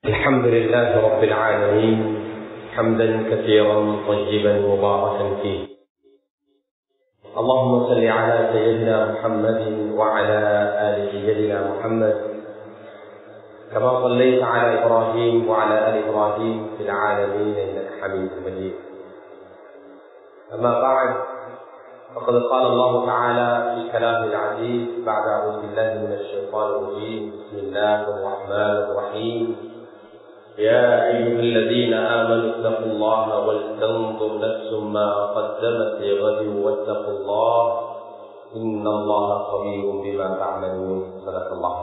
الحمد لله رب العالمين حمدا كثيرا طيبا مباركا فيه اللهم صل على سيدنا محمد وعلى ال سيدنا محمد كما صليت على ابراهيم وعلى ال ابراهيم في العالمين انك حميد مجيد اما بعد فقد قال الله تعالى في كلامه العزيز بعد اعوذ بالله من الشيطان الرجيم بسم الله الرحمن الرحيم يا أيها الذين آمنوا اتقوا الله ولتنظر نفس ما قدمت لغد واتقوا الله إن الله خبير بما تعملون صدق الله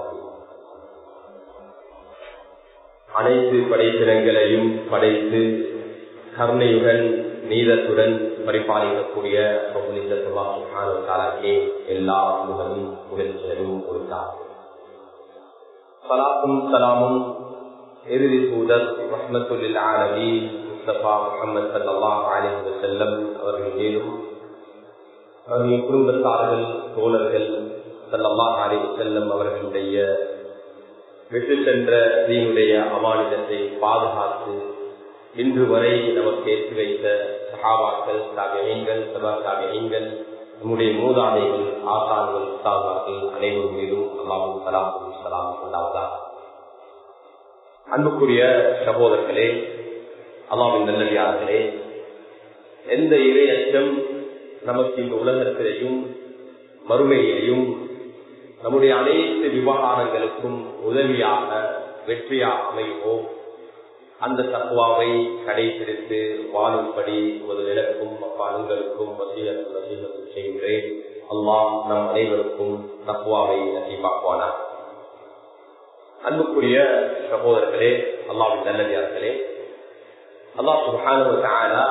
அனைத்து படைப்பினங்களையும் படைத்து கருணையுடன் நீதத்துடன் பரிபாலிக்கக்கூடிய காலக்கே எல்லா புகழும் புகழ்ச்சியும் கொடுத்தார் சலாத்தும் சலாமும் இறுதி தூதர் ரஹமத்துல்லில் ஆலமி முஸ்தபா முகமது சல்லாஹ் அலி வசல்லம் அவர்கள் மேலும் அவர்களின் குடும்பத்தார்கள் தோழர்கள் சல்லல்லாஹ் அலி வசல்லம் அவர்களுடைய விட்டு சென்ற தீனுடைய அமானிதத்தை பாதுகாத்து இன்று வரை நமக்கு ஏற்றி வைத்த சகாபாக்கள் சாகியங்கள் சபா சாகியங்கள் நம்முடைய மூதாதைகள் ஆசான்கள் சாதாக்கள் அனைவரும் மீதும் அல்லாவும் சலாமும் சலாம் கொண்டாவதாக அன்புக்குரிய சகோதரர்களே அல்லாவின் நல்லடியார்களே எந்த இரையச்சம் நமக்கு இந்த உலகத்திலேயும் மறுமையிலையும் நம்முடைய அனைத்து விவகாரங்களுக்கும் உதவியாக வெற்றியாக அமைவோ அந்த தத்துவாவை கடைபிடித்து வாழும்படி ஒரு விளக்கும் அப்பாலுங்களுக்கும் வசீகத்து வசீகத்து செய்கின்றேன் அல்லாம் நம் அனைவருக்கும் தத்துவாவை நசீபாக்குவானார் அன்புக்குரிய சகோதரர்களே அல்லாவின் நல்லடியார்களே அல்லா சுபானுடைய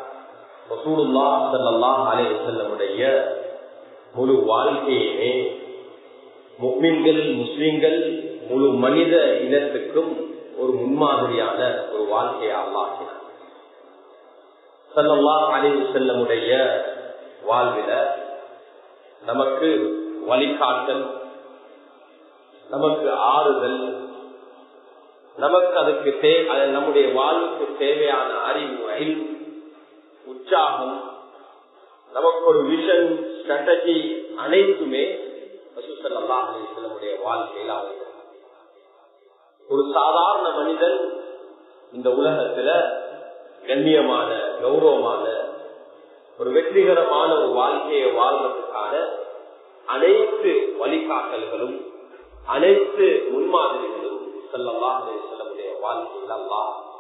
முழு வாழ்க்கையுமே முக்மீன்கள் முஸ்லிம்கள் முழு மனித இனத்துக்கும் ஒரு முன்மாதிரியான ஒரு வாழ்க்கையை அல்லாக்கினார் சல்லல்லா அலி செல்லமுடைய வாழ்வில நமக்கு வழிகாட்டல் நமக்கு ஆறுதல் நமக்கு அதுக்கு நம்முடைய வாழ்வுக்கு தேவையான அறிவு அறிவு உற்சாகம் நமக்கு ஒரு விஷன் ஸ்ட்ராட்டஜி அனைத்துமே நம்முடைய வாழ்க்கையில் அமைந்தது ஒரு சாதாரண மனிதன் இந்த உலகத்துல கண்ணியமான கௌரவமான ஒரு வெற்றிகரமான ஒரு வாழ்க்கையை வாழ்வதற்கான அனைத்து வழிகாட்டல்களும் அனைத்து முன்மாதிரிகளும் செல்லலாம் செல்லமுடைய வாழ்க்கையில் அல்லா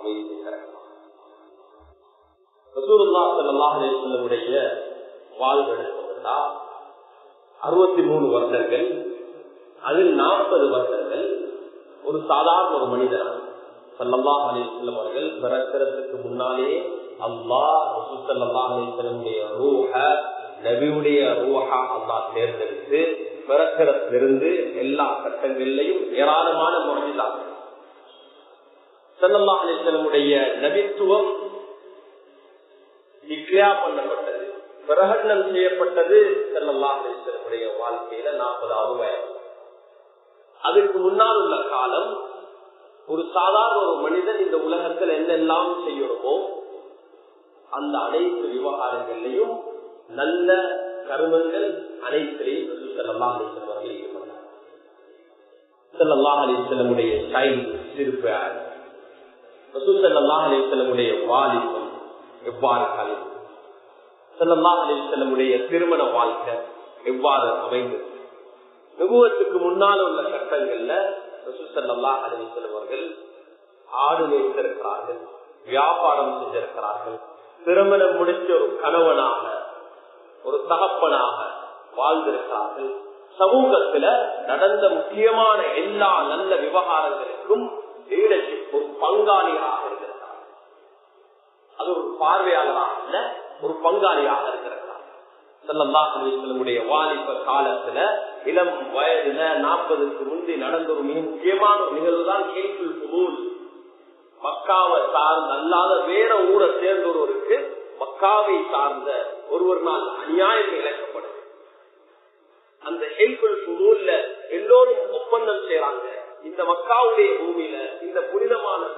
செல்லமுடைய வாழ்வு எடுத்தா அறுபத்தி மூணு வருடங்கள் அதில் நாற்பது வருடங்கள் ஒரு சாதாரண ஒரு மனிதன் சல்லல்லா அலி செல்லம் அவர்கள் பிறக்கிறதுக்கு முன்னாலே அல்லா சல்லா அலி செல்லமுடைய ரூஹ நபியுடைய ரூஹா அல்லா தேர்ந்தெடுத்து பிறக்கிறதிலிருந்து எல்லா கட்டங்களிலையும் ஏராளமான முறைதான் செல்லல்லா அலிசலமுடைய நபித்துவம் நிக்ரியா பண்ணப்பட்டது பிரகடனம் செய்யப்பட்டது செல்லல்லா அலிசலமுடைய வாழ்க்கையில நாற்பதாவது வயது அதுக்கு முன்னால் உள்ள காலம் ஒரு சாதாரண ஒரு மனிதன் இந்த உலகத்தில் என்னெல்லாம் செய்யணுமோ அந்த அனைத்து விவகாரங்களையும் நல்ல கருமங்கள் அனைத்திலையும் செல்லல்லா அலிசலம் அவர்கள் செல்லல்லா அலிசலமுடைய ஸ்டைல் சிறுப்பு செல்லல்லா அலிசலமுடைய வாலிபம் எவ்வாறு கலை செல்லல்லா அலிசலமுடைய திருமண வாழ்க்கை எவ்வாறு அமைந்தது நுகுவத்துக்கு முன்னால் உள்ள கட்டங்கள்ல ரசூசல்லா அலிசலம் அவர்கள் ஆடு வைத்திருக்கிறார்கள் வியாபாரம் செஞ்சிருக்கிறார்கள் திருமணம் முடிச்ச ஒரு கணவனாக ஒரு தகப்பனாக வாழ்ந்திருக்கிறார்கள் சமூகத்துல நடந்த முக்கியமான எல்லா நல்ல விவகாரங்களுக்கும் லீடர்ஷிப் ஒரு பங்காளியாக இருக்கிறார் அது ஒரு பார்வையாளராக இல்ல ஒரு பங்காளியாக இருக்கிறார் செல்லல்லாஹுடைய வாலிப காலத்துல இளம் வயதுல நாற்பதுக்கு முந்தி நடந்த ஒரு மிக முக்கியமான ஒரு நிகழ்வு தான் கேள்வி புதூல் மக்காவை சார்ந்த அல்லாத வேற ஊரை சேர்ந்த ஒருவருக்கு மக்காவை சார்ந்த ஒருவர்னால் அநியாயம் இழக்கப்படுது அந்த ஹெல்புல் புதூல்ல எல்லோரும் ஒப்பந்தம் செய்யறாங்க இந்த மக்காவுடைய பூமியில இந்த புனிதமான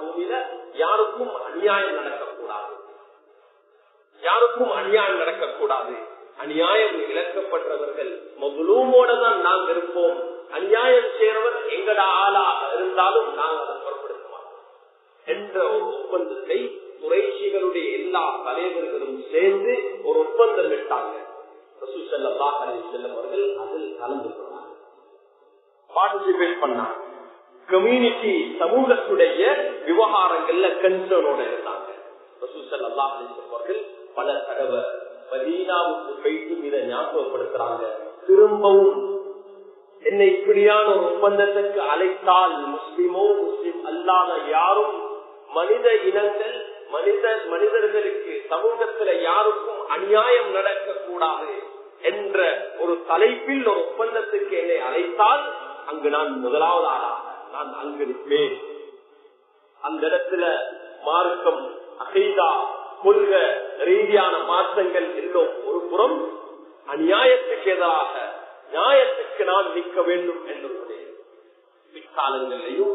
அநியாயம் நடக்கக்கூடாது யாருக்கும் அநியாயம் நடக்கக்கூடாது அநியாயம் இழக்கப்பட்டவர்கள் மகுலூமோட தான் நாங்கள் இருப்போம் அநியாயம் செய்யறவர் எங்கட ஆளாக இருந்தாலும் நாங்கள் அதை பொருட்படுத்த மாட்டோம் என்ற ஒரு ஒப்பந்தத்தை குறைசிகளுடைய எல்லா தலைவர்களும் சேர்ந்து ஒரு ஒப்பந்தம் விட்டாங்க செல்லும் அவர்கள் அதில் கலந்து கொண்டாங்க பார்ட்டிசிபேட் பண்ணாங்க கம்யூனிட்டி சமூகத்துடைய விவகாரங்கள்ல கன்சர்னோட இருந்தாங்க அவர்கள் பல தடவை மதீனாவுக்கு போயிட்டு இதை ஞாபகப்படுத்துறாங்க திரும்பவும் என்னை இப்படியான ஒரு ஒப்பந்தத்துக்கு அழைத்தால் முஸ்லிமோ முஸ்லிம் அல்லாத யாரும் மனித இனங்கள் மனித மனிதர்களுக்கு சமூகத்துல யாருக்கும் அநியாயம் நடக்கக்கூடாது என்ற ஒரு தலைப்பில் ஒரு ஒப்பந்தத்துக்கு என்னை அழைத்தால் அங்கு நான் முதலாவது ஆளாக நான் அங்கு நிற்பேன் அந்த இடத்துல மார்க்கம் அகைதா கொள்க ரீதியான மாற்றங்கள் எல்லோம் ஒரு புறம் அநியாயத்துக்கு எதிராக நியாயத்துக்கு நான் நிற்க வேண்டும் என்று பிற்காலங்களிலையும்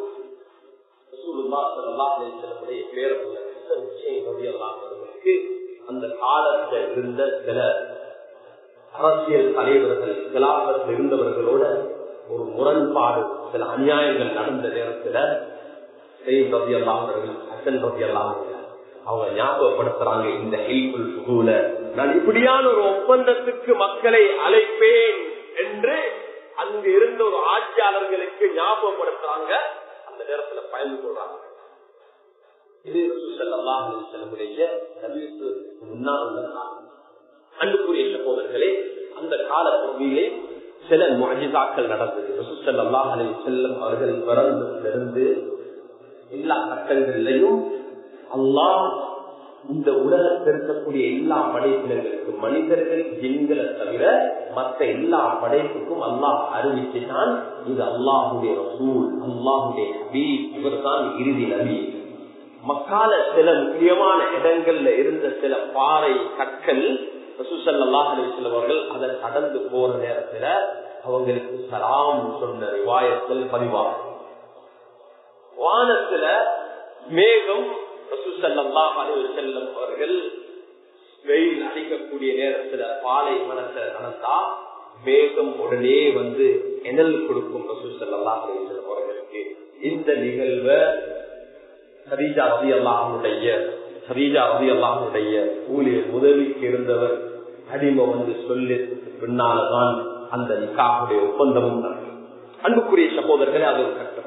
அந்த காலத்தில் இருந்த சில அரசியல் தலைவர்கள் கிலாபத்தில் இருந்தவர்களோட ஒரு முரண்பாடு சில அநியாயங்கள் நடந்த நேரத்துல ரவி அல்லாமர்கள் ஹசன் ரவி அல்லாமர்கள் அவங்க ஞாபகப்படுத்துறாங்க இந்த ஹெல்ப்ஃபுல் ஸ்கூல நான் இப்படியான ஒரு ஒப்பந்தத்துக்கு மக்களை அழைப்பேன் என்று அங்கு இருந்த ஒரு ஆட்சியாளர்களுக்கு ஞாபகப்படுத்துறாங்க அந்த நேரத்துல பயந்து கொள்றாங்க இது செல்லக்கூடிய முன்னால் உள்ள அன்புக்குரிய சகோதரர்களே அந்த கால பகுதியிலே சில மொழிதாக்கள் நடந்தது ரசூசல்லாஹ் அலி செல்லம் அவர்கள் பிறந்திருந்து எல்லா கட்டங்களிலையும் அல்லாஹ் இந்த உலகத்தில் இருக்கக்கூடிய எல்லா படைப்பினங்களுக்கும் மனிதர்கள் ஜின்களை தவிர மற்ற எல்லா படைப்புக்கும் அல்லாஹ் அறிவிச்சுதான் இது அல்லாஹுடைய ரசூல் அல்லாஹுடைய ஹபீப் இவர் தான் இறுதி நபி மக்கால சில முக்கியமான இடங்கள்ல இருந்த சில பாறை கற்கள் ரசூசல்லாஹ் அலிஸ்லவர்கள் அதை கடந்து போற நேரத்துல அவங்களுக்கு சலாம் சொன்ன ரிவாயத்தில் பதிவாகும் வானத்துல மேகம் ரசூசல்லாஹ் அலிவசல்லம் அவர்கள் வெயில் அடிக்கக்கூடிய நேரத்துல பாலை மனத்தை நடந்தா மேகம் உடனே வந்து எனல் கொடுக்கும் ரசூசல்லாஹ் அலிவசல்லம் அவர்களுக்கு இந்த நிகழ்வை ஹரீஜா ரவி அல்லாஹனுடைய ஹரீஜா ரவி அல்லாஹனுடைய ஊழியர் உதவிக்கு இருந்தவர் அடிமை வந்து சொல்லி பின்னால்தான் அந்த நிக்காவுடைய ஒப்பந்தமும் நடக்கும் அன்புக்குரிய சகோதரர்களே அது ஒரு கட்டம்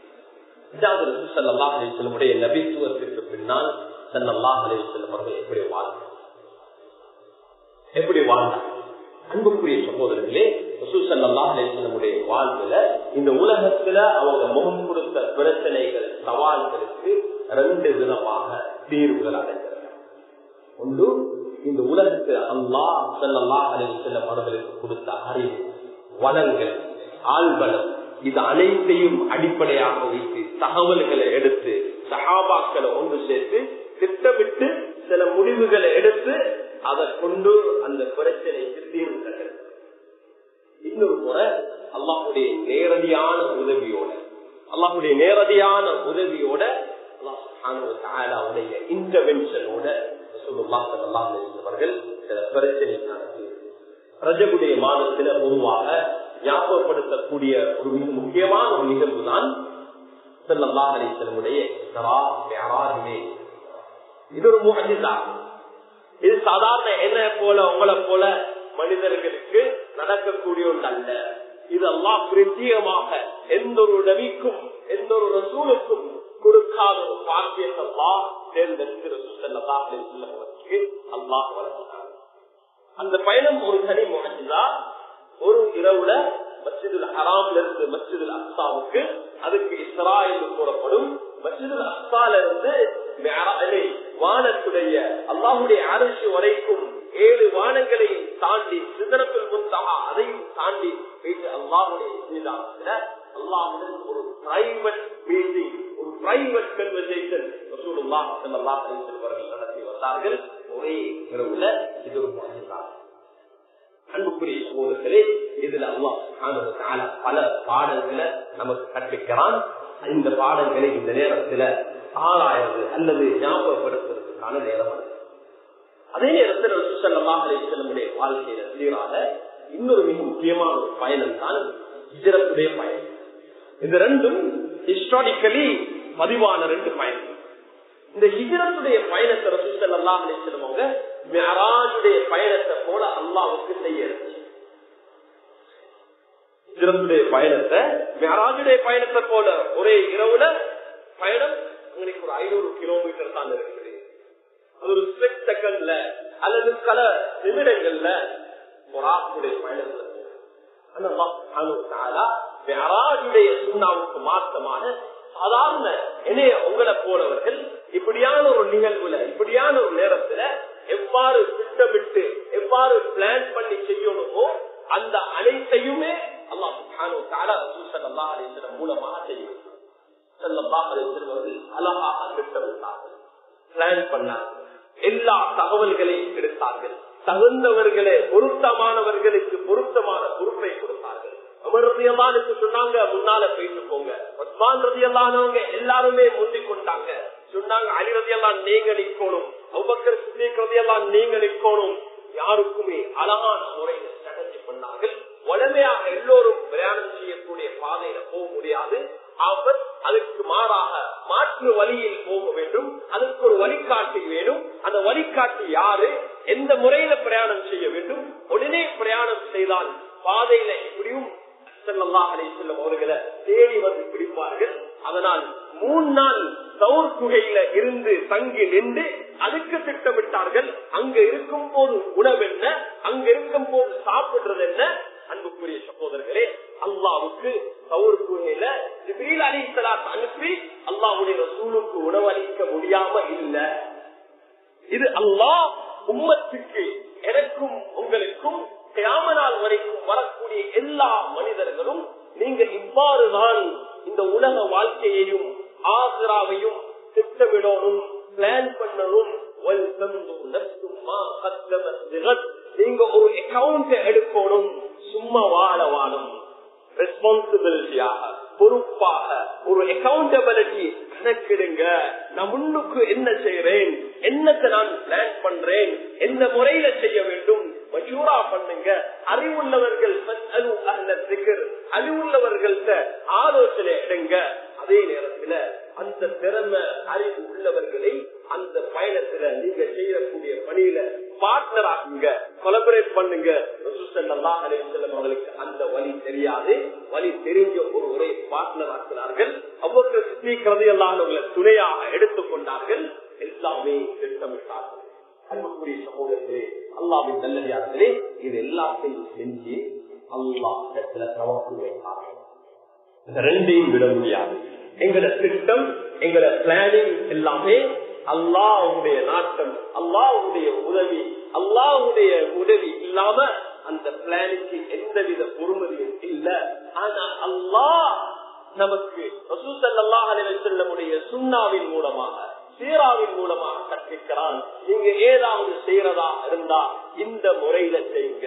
செல்லமுடைய நபித்துவத்திற்கு பின்னால் செல்லல்லாஹ் அலையம் அவர்கள் எப்படி வாழ்ந்தார் எப்படி வாழ்ந்தார் அன்புக்குரிய சகோதரர்களே ரசூசல்லா அலிஸ்லமுடைய வாழ்வுல இந்த உலகத்துல அவங்க முகம் கொடுத்த பிரச்சனைகள் சவால்களுக்கு ரெண்டு விதமாக தீர்வுகள் அடைகிறது ஒன்று இந்த உலகத்தில் அல்லா செல்லல்லா அலிஸ்லம் அவர்களுக்கு கொடுத்த அறிவு வளங்கள் ஆழ்வளம் இது அனைத்தையும் அடிப்படையாக வைத்து தகவல்களை எடுத்து சகாபாக்களை ஒன்று சேர்த்து திட்டமிட்டு சில முடிவுகளை எடுத்து அதை கொண்டு அந்த பிரச்சனைக்கு தீர்வு கண்டது இன்னொரு முறை அல்லாஹுடைய நேரடியான உதவியோட அல்லாஹுடைய நேரடியான உதவியோட அல்லாஹுடைய இன்டர்வென்ஷனோட அவர்கள் சில பிரச்சனை நடத்தி ரஜகுடைய மாதத்துல பொதுவாக ஞாபகப்படுத்தக்கூடிய ஒரு மிக முக்கியமான ஒரு நிகழ்வு தான் செல்லல்லா அலிசலமுடைய இது ஒரு முகஜிதான் இது சாதாரண என்ன போல உங்களை போல மனிதர்களுக்கு நடக்கக்கூடிய ஒன்று அல்ல இது எல்லாம் பிரத்யேகமாக எந்த ஒரு நபிக்கும் எந்த ஒரு ரசூலுக்கும் கொடுக்காத ஒரு பாக்கியத்தல்லா தேர்ந்தெடுத்து ரசூலுக்கு அல்லாஹ் வளர்க்கிறார் அந்த பயணம் ஒரு தனி முகஞ்சுதா ஒரு இரவுல மஸ்ஜிதுல் ஹராம்ல இருந்து மஸ்ஜிதுல் அஸ்தாவுக்கு அதுக்கு இஸ்ரா என்று கூறப்படும் மஸ்ஜிதுல் அஸ்தால இருந்து வானத்துடைய அல்லாஹுடைய அரசு வரைக்கும் ஏழு வானங்களையும் தாண்டி சிதறப்பில் முன்தாக அதையும் தாண்டி போயிட்டு அல்லாஹுடைய சீதானத்துல அல்லாஹுடன் ஒரு பிரைவேட் மீட்டிங் ஒரு பிரைவேட் கன்வர்சேஷன் நடத்தி வந்தார்கள் ஒரே இரவுல இது ஒரு அன்புக்குரிய சகோதரர்களே இதுல அல்லாஹ் பல பாடல்களை நமக்கு கற்பிக்கிறான் இந்த பாடல்களை இந்த நேரத்துல ஆராயது அல்லது ஞாபகப்படுத்துறதுக்கான நேரம் அது அதே நேரத்தில் ரசூசல்லமாக செல்லமுடைய வாழ்க்கையில சீராக இன்னொரு மிக முக்கியமான ஒரு பயணம் தான் இஜரத்துடைய பயணம் இது ரெண்டும் ஹிஸ்டாரிக்கலி பதிவான ரெண்டு பயணம் இந்த ஹிஜரத்துடைய பயணத்தை ரசூசல்லா செல்லுவாங்க மெராஜுடைய பயணத்தை போல அல்லாவுக்கு செய்ய ஹிஜரத்துடைய பயணத்தை மெராஜுடைய பயணத்தை போல ஒரே இரவுல பயணம் உங்களுக்கு ஒரு ஐநூறு கிலோமீட்டர் தான் இருக்குது அது ஒரு ஸ்பிளிட் செகண்ட்ல அல்லது பல நிமிடங்கள்ல ஒரு ஆக்குடைய பயணத்துல மெராஜுடைய சுண்ணாவுக்கு மாற்றமான சாதாரண என்னைய உங்களை போலவர்கள் இப்படியான ஒரு நிகழ்வுல இப்படியான ஒரு நேரத்துல எவ்வாறு திட்டமிட்டு எவ்வாறு பிளான் பண்ணி செய்யணுமோ அந்த அனைத்தையுமே அல்லாஹ் மூலமாக செய்யும் அழகாக திட்டமிட்டார்கள் பிளான் பண்ணார்கள் எல்லா தகவல்களையும் எடுத்தார்கள் தகுந்தவர்களை பொருத்தமானவர்களுக்கு பொருத்தமான பொறுப்பை கொடுத்தார்கள் அமர்தியல்லானுக்கு சொன்னாங்க முன்னால போயிட்டு போங்க உஸ்மான் ரதியல்லானவங்க எல்லாருமே முந்தி கொண்டாங்க சொன்னாங்க அலி ரதியெல்லாம் நீங்க நிக்கணும் அவ்வக்கர் சித்திக் ரதியெல்லாம் நீங்க நிக்கணும் யாருக்குமே அழகான முறையில ஸ்ட்ராட்டஜி பண்ணார்கள் உடமையாக எல்லோரும் பிரயாணம் செய்யக்கூடிய பாதையில போக முடியாது அவர் அதுக்கு மாறாக மாற்று வழியில் போக வேண்டும் அதுக்கு ஒரு வழிகாட்டி வேணும் அந்த வழிகாட்டி யாரு எந்த முறையில பிரயாணம் செய்ய வேண்டும் உடனே பிரயாணம் செய்தால் பாதையில இப்படியும் செல்லும் அவர்களை தேடி வந்து பிடிப்பார்கள் அதனால் மூணு நாள் சவுர் குகையில இருந்து தங்கி நின்று அதுக்கு திட்டமிட்டார்கள் அங்க இருக்கும் போது உணவு என்ன அங்க இருக்கும் போது சாப்பிடுறது என்ன அன்புக்குரிய சகோதரர்களே அல்லாவுக்கு சவுர் குகையில ஜிப்ரீல் அலி சலாத் அனுப்பி அல்லாவுடைய ரசூலுக்கு உணவளிக்க முடியாம இல்ல இது அல்லாஹ் உம்மத்துக்கு எனக்கும் உங்களுக்கும் கிராமநாள் வரைக்கும் வரக்கூடிய எல்லா மனிதர்களும் நீங்க இவ்வாறுதான் இந்த உலக வாழ்க்கையையும் ஆசிராவையும் திட்டமிடணும் பிளான் பண்ணணும் நீங்க ஒரு அக்கௌண்ட் எடுக்கணும் சும்மா வாழ வாழும் ரெஸ்பான்சிபிலிட்டியாக பொறுப்பாக ஒரு அக்கௌண்டபிலிட்டி கணக்கிடுங்க நான் முன்னுக்கு என்ன செய்யறேன் என்னத்தை நான் பிளான் பண்றேன் எந்த முறையில செய்ய வேண்டும் மஜூரா பண்ணுங்க அறிவுள்ளவர்கள் அறிவுள்ளவர்கள்ட்ட ஆலோசனை எடுங்க அதே நேரத்துல அந்த திறமை அறிவு உள்ளவர்களை அந்த பயணத்துல நீங்க செய்யக்கூடிய பணியில பார்ட்னர் ஆகுங்க கொலபரேட் பண்ணுங்க அவங்களுக்கு அந்த வழி தெரியாது வழி தெரிஞ்ச ஒரு உரை பார்ட்னர் ஆக்கினார்கள் அவ்வளவு சித்திக்கிறது எல்லாம் துணையாக எடுத்துக்கொண்டார்கள் எல்லாமே திட்டமிட்டார்கள் அன்புக்குரிய சமூகத்திலே அல்லாவின் நல்லதார்களே இது எல்லாத்தையும் செஞ்சு அல்லாஹ் இடத்துல தவறு வைத்தார்கள் இந்த ரெண்டையும் விட முடியாது எங்கட திட்டம் எங்கட பிளானிங் எல்லாமே அல்லாவுடைய நாட்டம் அல்லாவுடைய உதவி அல்லாவுடைய உதவி இல்லாம அந்த பிளானுக்கு எந்தவித பொறுமதியும் இல்ல ஆனா அல்லாஹ் நமக்கு ரசூசல்லாஹ் அலைவசல்லமுடைய சுண்ணாவின் மூலமாக சீராவின் மூலமாக கற்பிக்கிறான் நீங்க ஏதாவது செய்யறதா இருந்தா இந்த முறையில செய்யுங்க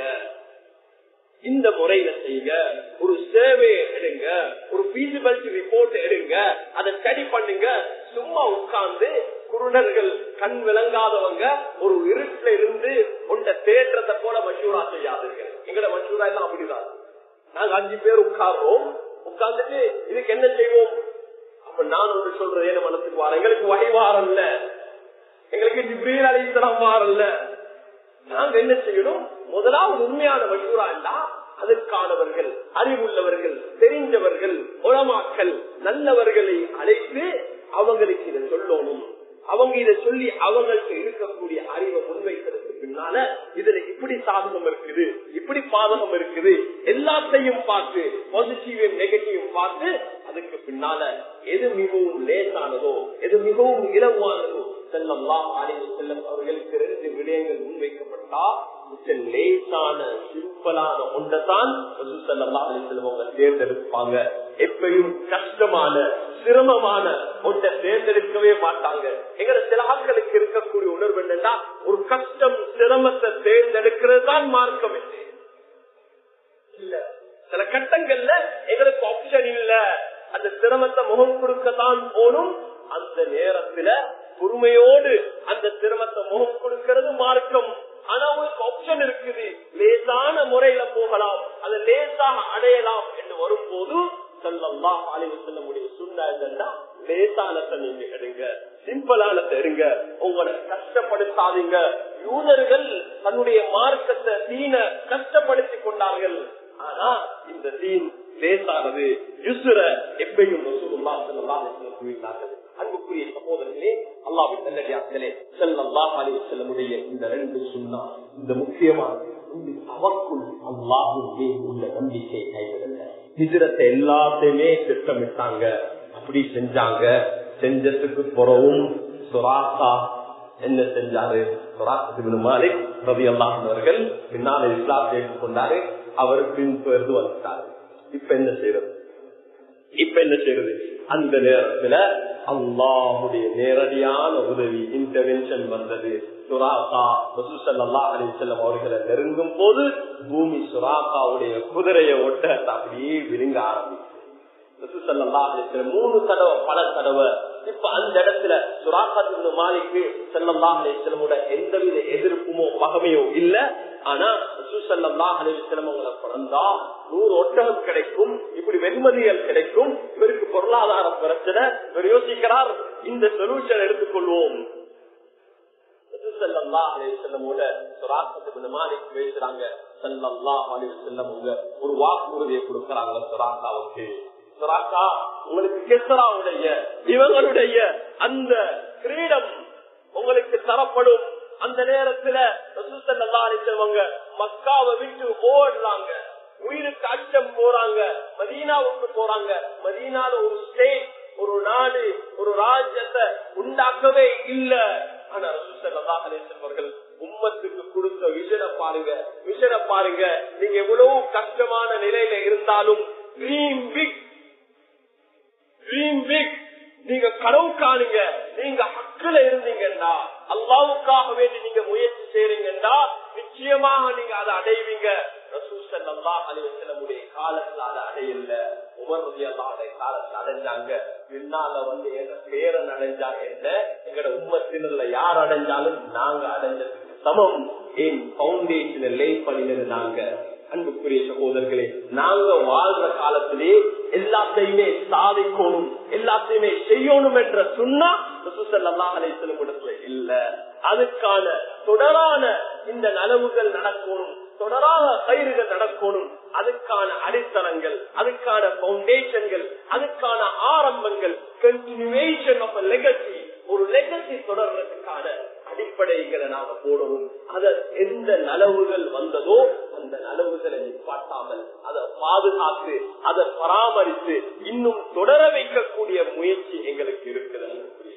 இந்த முறையில செய்யுங்க ஒரு சேவை எடுங்க ஒரு பீசிபிலிட்டி ரிப்போர்ட் எடுங்க அதை ஸ்டடி பண்ணுங்க சும்மா உட்கார்ந்து குருடர்கள் கண் விளங்காதவங்க ஒரு இருட்டுல இருந்து உண்ட தேற்றத்தை போல மஷூரா செய்யாதுங்க எங்கட மஷூரா எல்லாம் அப்படிதான் நாங்க அஞ்சு பேர் உட்கார்றோம் உட்கார்ந்துட்டு இதுக்கு என்ன செய்வோம் அப்ப நான் ஒன்று சொல்றேன் என்ன மனசுக்கு வார எங்களுக்கு வகை வாரல்ல எங்களுக்கு ஜிப்ரீல் அலிசலாம் வாரல்ல நாங்க என்ன செய்யணும் முதலாவது உண்மையான மஷூரா என்றா அதற்கானவர்கள் அறிவுள்ளவர்கள் தெரிஞ்சவர்கள் உளமாக்கல் நல்லவர்களை அழைத்து அவங்களுக்கு இதை சொல்லணும் அவங்க இதை சொல்லி அவங்களுக்கு இருக்கக்கூடிய அறிவை முன்வைக்கிறதுக்கு பின்னால இதுல இப்படி சாதகம் இருக்குது இப்படி பாதகம் இருக்குது எல்லாத்தையும் பார்த்து பாசிட்டிவையும் நெகட்டிவும் பார்த்து அதுக்கு பின்னால எது மிகவும் லேசானதோ எது மிகவும் இலவானதோ செல்லம்லாம் ஆலயம் செல்லம் அவர்களுக்கு ரெண்டு விடயங்கள் முன்வைக்கப்பட்டா லேசான சிம்பிளான ஒன்றைத்தான் அவங்க தேர்ந்தெடுப்பாங்க எப்பயும் கஷ்டமான சிரமமான ஒன்றை தேர்ந்தெடுக்கவே மாட்டாங்க எங்க சில ஆட்களுக்கு இருக்கக்கூடிய உணர்வு என்னன்னா ஒரு கஷ்டம் சிரமத்தை தேர்ந்தெடுக்கிறது தான் மார்க்கம் இல்லை இல்ல சில கட்டங்கள்ல எங்களுக்கு ஆப்ஷன் இல்ல அந்த சிரமத்தை முகம் கொடுக்கத்தான் போனும் அந்த நேரத்துல பொறுமையோடு அந்த சிரமத்தை முகம் கொடுக்கிறது மார்க்கம் ஆனா உங்களுக்கு ஆப்ஷன் இருக்குது லேசான முறையில போகலாம் அதை லேசாக அடையலாம் என்று வரும்போது செல்லலாம் அலைவு செல்ல முடியும் சுண்ணா லேசானத்தை நீங்க எடுங்க சிம்பிளானத்தை எடுங்க உங்களை கஷ்டப்படுத்தாதீங்க யூதர்கள் தன்னுடைய மார்க்கத்தை தீன கஷ்டப்படுத்தி கொண்டார்கள் ஆனா இந்த தீன் லேசானது யுசுர எப்பயும் அன்புக்குரிய சகோதரர்களே அல்லாவின் நல்லடியார்களே செல்லல்லாஹ் அலைவு செல்லமுடைய இந்த ரெண்டு சுண்ணா இந்த முக்கியமான அவக்குள் அல்லாஹுமே உள்ள நம்பிக்கை கைவிடல ஹிஜரத்தை எல்லாத்தையுமே திட்டமிட்டாங்க அப்படி செஞ்சாங்க செஞ்சதுக்கு பிறவும் சுராசா என்ன செஞ்சாரு சுராசத்துக்கு மாலிக் ரவி அல்லாஹர்கள் பின்னால் இஸ்லாத்தை கொண்டாரு அவர் பின்பெயர்ந்து வந்துட்டாரு இப்ப என்ன செய்யறது இப்ப என்ன செய்யறது அந்த நேரத்துல அல்லாஹுடைய நேரடியான உதவி இன்டர்வென்ஷன் வந்தது சுராக்கா ரசூசல்லா அலிசல்லம் அவர்களை நெருங்கும் போது பூமி சுராக்காவுடைய குதிரையை ஒட்ட அப்படியே விழுங்க ஆரம்பிச்சு மூணு தடவை பல தடவை இப்ப அந்த இடத்துல சுராக்காத்து மாலிக்கு செல்லல்லா அலிஸ்லமோட எந்தவித எதிர்ப்புமோ பகமையோ இல்ல ஆனா சுசல்லா அலிஸ்லம் உங்களை பிறந்தா நூறு ஒட்டகம் கிடைக்கும் இப்படி வெகுமதிகள் கிடைக்கும் இவருக்கு பொருளாதார பிரச்சனை இவர் யோசிக்கிறார் இந்த சொல்யூஷன் எடுத்துக்கொள்வோம் ஒரு வாக்குறுதியை கொடுக்கறாங்க சுராக்காவுக்கு சுராக்கா உங்களுக்கு கெசராவுடைய இவங்களுடைய அந்த கிரீடம் உங்களுக்கு தரப்படும் அந்த நேரத்துல ரசூசல்லா மக்காவை விட்டு ஓடுறாங்க உயிருக்கு அச்சம் போறாங்க மதீனாவுக்கு போறாங்க மதீனால ஒரு ஸ்டேட் ஒரு நாடு ஒரு ராஜ்யத்தை உண்டாக்கவே இல்ல ஆனா ரசூசல்லா அவர்கள் உம்மத்துக்கு கொடுத்த விஷனை பாருங்க விஷனை பாருங்க நீங்க எவ்வளவு கஷ்டமான நிலையில இருந்தாலும் ட்ரீம் பிக் ட்ரீம் பிக் நீங்க கனவு காணுங்க நீங்க ஹக்குல இருந்தீங்கன்னா அல்லாவுக்காக வேண்டி நீங்க முயற்சி செய்றீங்கன்னா நிச்சயமாக நீங்க அதை அடைவீங்க நம்முடைய காலத்துல அதை அடையல உமருடைய காலத்துல அடைஞ்சாங்க பின்னால வந்து எங்க பேரன் அடைஞ்சா என்ன எங்கட உம்மத்தினர்ல யார் அடைஞ்சாலும் நாங்க அடைஞ்சதுக்கு சமம் என் பவுண்டேஷனை லே பண்ணிருந்தாங்க அன்புக்குரிய சகோதரர்களே நாங்க வாழ்ற காலத்திலே எல்லாத்தையுமே சாதிக்கணும் எல்லாத்தையுமே செய்யணும் என்ற சொன்னா இடத்துல இல்ல அதுக்கான தொடரான இந்த நலவுகள் நடக்கணும் தொடராக கயிறுகள் நடக்கணும் அதுக்கான அடித்தளங்கள் அதுக்கான பவுண்டேஷன்கள் அதுக்கான ஆரம்பங்கள் கண்டினியூவேஷன் ஆஃப் லெகசி ஒரு லெகசி தொடர்றதுக்கான அடிப்படைகளை நாம போடணும் அத எந்த நலவுகள் வந்ததோ அந்த நலவுகளை நிப்பாட்டாமல் அதை பாதுகாத்து அதை பராமரித்து இன்னும் தொடர வைக்கக்கூடிய முயற்சி எங்களுக்கு இருக்குது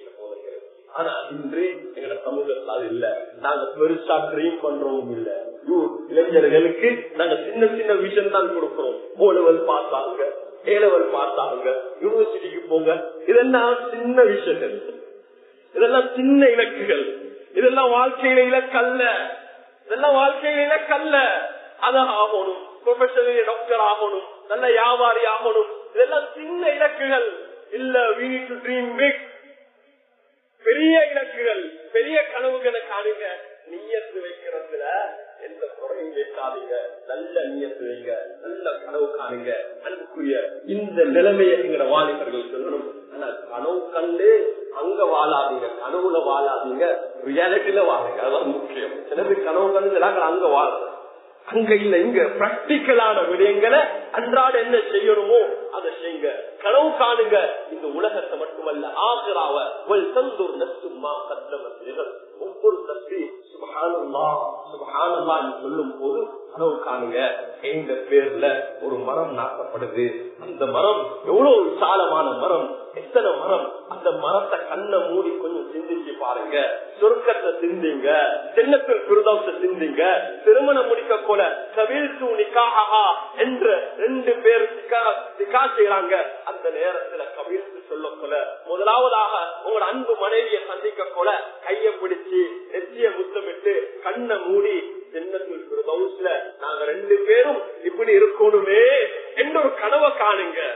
ஆனா இன்று எங்க சமூகத்தில் அது இல்ல நாங்க பெருசா ட்ரீம் பண்றோம் இல்ல இளைஞர்களுக்கு நாங்க சின்ன சின்ன விஷன் தான் கொடுக்கிறோம் ஓ லெவல் பாஸ் ஆகுங்க ஏ லெவல் பாஸ் ஆகுங்க யூனிவர்சிட்டிக்கு போங்க இதெல்லாம் சின்ன விஷயங்கள் இதெல்லாம் சின்ன இலக்குகள் இதெல்லாம் வாழ்க்கையில இலக்கல்ல இதெல்லாம் வாழ்க்கையில இலக்கல்ல அத ஆகணும் ப்ரொஃபஷனல் டாக்டர் ஆகணும் நல்ல வியாபாரி ஆகணும் இதெல்லாம் சின்ன இலக்குகள் இல்ல we need to dream big பெரிய இலக்குகள் பெரிய கனவுகளை காணுங்க நீயத்து வைக்கிறதுல எந்த குறையும் வைக்காதீங்க நல்ல நீயத்து வைங்க நல்ல கனவு காணுங்க அன்புக்குரிய இந்த நிலைமையை எங்கிற வாலிபர்கள் சொல்லணும் ஆனா கனவு கண்டு அங்க வாழாதீங்க கனவுல வாழாதீங்க ரியாலிட்டியில வாழுங்க அதுதான் முக்கியம் சிலது கனவு கண்டு அங்க வாழுங்க அங்க இல்ல இங்க பிராக்டிக்கலான விடயங்களை அன்றாட என்ன செய்யணுமோ அதை செய்யுங்க கனவு காணுங்க இந்த உலகத்தை மட்டுமல்ல ஆகிறாவ ஒரு தந்தூர் நசுமா கத்தவர் ஒவ்வொரு தப்பி சுபகானந்தா சுபகானந்தா சொல்லும் போது கனவு காணுங்க எங்க பேர்ல ஒரு மரம் நாட்டப்படுது அந்த மரம் எவ்வளவு விசாலமான மரம் எத்தனை மரம் அந்த மரத்தை கண்ணை மூடி கொஞ்சம் சிந்திச்சு பாருங்க சொர்க்கத்தை சிந்திங்க சென்னத்தில் குருதவத்தை சிந்திங்க திருமணம் முடிக்க போல கவில் நிக்காஹா என்ற ரெண்டு பேர் நிக்கா செய்யறாங்க அந்த நேரத்துல கவிழ்த்து சொல்ல போல முதலாவதாக உங்களோட அன்பு மனைவியை சந்திக்க போல கைய பிடிச்சு நெச்சிய முத்தமிட்டு கண்ணை மூடி ஜென்னத்தில் குருதவுஸ்ல நாங்க ரெண்டு பேரும் இப்படி இருக்கணுமே என்ற ஒரு கனவை காணுங்க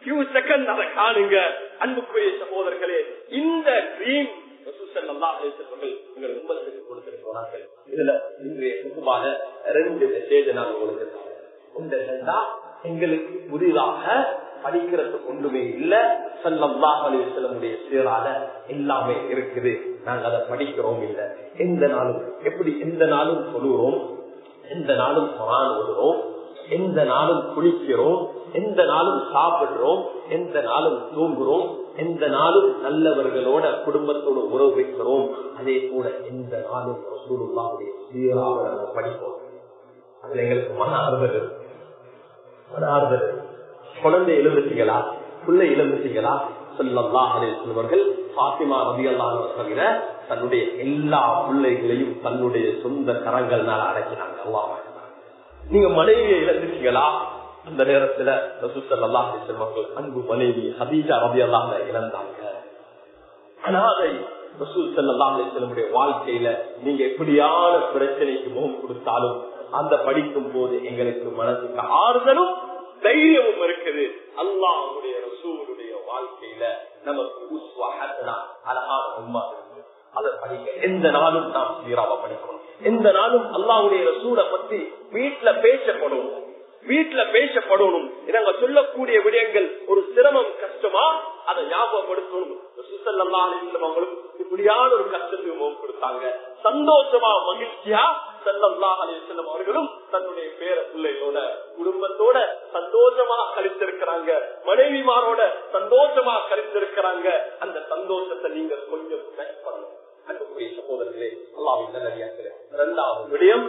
few seconds அதை காணுங்க அன்புக்குரிய சகோதரர்களே இந்த ட்ரீம் உங்களுக்கு கொடுத்திருக்கிறார்கள் இதுல இன்றைய குடும்பால ரெண்டு மெசேஜ் நான் உங்களுக்கு ஒன்று என்னன்னா எங்களுக்கு புதிதாக படிக்கிறதுக்கு ஒன்றுமே இல்ல செல்லம்லா அலிசல்லமுடைய சீரால எல்லாமே இருக்குது நாங்க அதை படிக்கிறோம் இல்ல எந்த நாளும் எப்படி எந்த நாளும் சொல்லுறோம் எந்த நாளும் குரான் ஓடுறோம் எந்த நாளும் குளிக்கிறோம் எந்த நாளும் சாப்பிடுறோம் எந்த நாளும் தூங்குறோம் எந்த நாளும் நல்லவர்களோட குடும்பத்தோட உறவு வைக்கிறோம் அதே போல எந்த நாளும் ரசூலுல்லாவுடைய சீராக நம்ம படிப்போம் அதுல எங்களுக்கு மன ஆறுதல் இருக்கு. மன ஆறுதல் இருக்கு. குழந்தை எழுந்துட்டீங்களா பிள்ளை எழுந்துட்டீங்களா சொல்லல்லா அலிஸ்வர்கள் பாத்திமா ரவி தவிர தன்னுடைய எல்லா பிள்ளைகளையும் தன்னுடைய சொந்த கரங்கள்னால அடக்கினாங்க அல்லாஹ் நீங்க மனைவியை இழந்துட்டீங்களா அந்த நேரத்துல ரசூசல்லா அலிஸ்வர்கள் அன்பு மனைவி ஹதீஜா ரவி அல்லாஹ் இழந்தாங்க அனாதை ரசூல் சல்லா அலிஸ்வனுடைய வாழ்க்கையில நீங்க எப்படியான பிரச்சனைக்கு முகம் கொடுத்தாலும் அந்த படிக்கும் போது எங்களுக்கு மனசுக்கு ஆறுதலும் தைரியமும் இருக்குது அல்லாஹுடைய ரசூலுடைய வாழ்க்கையில நமக்கு உஸ்வா ஹசனா அழகான உண்மை இருக்கு அதை படிக்க எந்த நாளும் நாம் சீராவ படிக்கணும் எந்த நாளும் அல்லாஹுடைய ரசூலை பத்தி வீட்டுல பேசப்படும் வீட்டுல பேசப்படணும் நாங்க சொல்லக்கூடிய விடயங்கள் ஒரு சிரமம் கஷ்டமா அதை ஞாபகப்படுத்தணும் அவங்களும் இப்படியான ஒரு கஷ்டத்தையும் முகம் கொடுத்தாங்க சந்தோஷமா மகிழ்ச்சியா செல்லல்லா அலிசல்லம் அவர்களும் தன்னுடைய பேர பிள்ளைகளோட குடும்பத்தோட சந்தோஷமா கழித்திருக்கிறாங்க மனைவிமாரோட சந்தோஷமா கழித்திருக்கிறாங்க அந்த சந்தோஷத்தை நீங்க கொஞ்சம் பண்ணணும் அன்புக்குரிய சகோதரர்களே அல்லாவின் நல்லடியார்களே இரண்டாவது விடயம்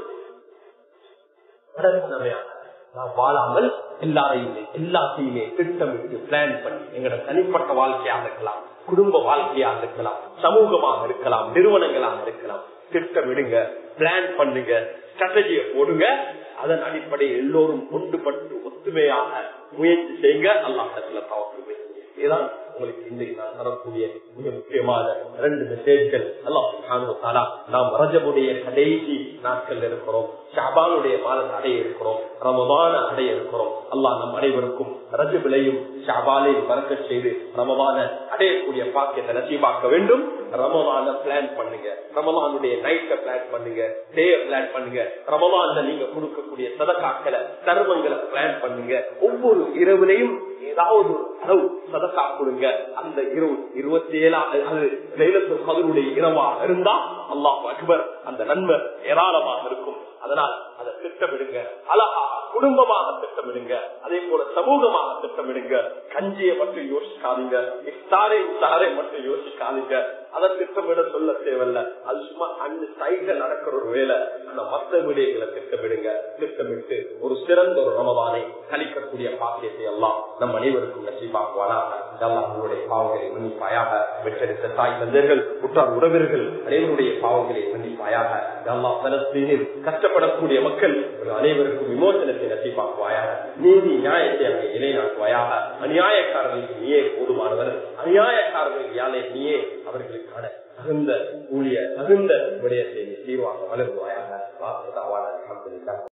நான் வாழாமல் எல்லாரையுமே எல்லாத்தையுமே திட்டமிட்டு பிளான் பண்ணி எங்களோட தனிப்பட்ட வாழ்க்கையாக இருக்கலாம் குடும்ப வாழ்க்கையாக இருக்கலாம் சமூகமாக இருக்கலாம் நிறுவனங்களாக இருக்கலாம் திட்டமிடுங்க பிளான் பண்ணுங்க ஸ்ட்ராட்டஜியை போடுங்க அதன் அடிப்படையில் எல்லோரும் ஒன்றுபட்டு ஒத்துமையாக முயற்சி செய்யுங்க அல்லாஹத்துல தவறு இதுதான் உங்களுக்கு இன்றைக்கு நான் தரக்கூடிய மிக முக்கியமான ரெண்டு மெசேஜ்கள் எல்லாம் நாம் ரஜபுடைய கடைசி நாட்கள் இருக்கிறோம் ஷாபானுடைய மாதத்தை அடைய இருக்கிறோம் ரமபான அடைய இருக்கிறோம் அல்லாஹ் நம் அனைவருக்கும் ரஜபிலையும் ஷாபாலையும் பறக்க செய்து ரமபான அடையக்கூடிய பாக்கியத்தை நசீபாக்க வேண்டும் ரமபான பிளான் பண்ணுங்க ரமபானுடைய நைட்டை பிளான் பண்ணுங்க டேய பிளான் பண்ணுங்க ரமபான்ல நீங்க கொடுக்கக்கூடிய சதக்காக்களை தர்மங்களை பிளான் பண்ணுங்க ஒவ்வொரு இரவுலையும் ஏதாவது ஒரு அளவு சதக்கா கொடுங்க அந்த இரவு இருபத்தி ஏழாம் அது லைலத்து கதருடைய இரவாக இருந்தா அல்லாஹ் அக்பர் அந்த நன்மை ஏராளமாக இருக்கும் அதனால் அதை திட்டமிடுங்க அழகா குடும்பமாக திட்டமிடுங்க அதே போல சமூகமாக திட்டமிடுங்க கஞ்சியை மட்டும் யோசிக்காதீங்க இஃப்தாரை இஃப்தாரை மட்டும் யோசிக்காதீங்க அதை திட்டமிட சொல்ல தேவையில்ல அது சும்மா அந்த சைட்ல நடக்கிற ஒரு வேலை அந்த மத்த விடயங்களை திட்டமிடுங்க திட்டமிட்டு ஒரு சிறந்த ஒரு ரமதானை கழிக்கக்கூடிய பாக்கியத்தை எல்லாம் நம் அனைவருக்கும் நசீபாக்குவானா நம்மளுடைய பாவங்களை மன்னிப்பாயாக வெற்றெடுத்த தாய் தந்தையர்கள் உற்றார் உறவினர்கள் அனைவருடைய பாவங்களை மன்னிப்பாயாக அல்லா பலஸ்தீனில் கஷ்டப்படக்கூடிய மக்கள் அனைவருக்கும் விமோசனத்தை நசீபாக்குவாயாக நீதி நியாயத்தை அங்கே நிலைநாட்டுவாயாக அநியாயக்காரர்களுக்கு நீயே போதுமானவர் அநியாயக்காரர்களுக்கு யாழை நீயே அவர்களுக்கான தகுந்த ஊழிய தகுந்த விடயத்தை தீர்வாக வளருவாயாக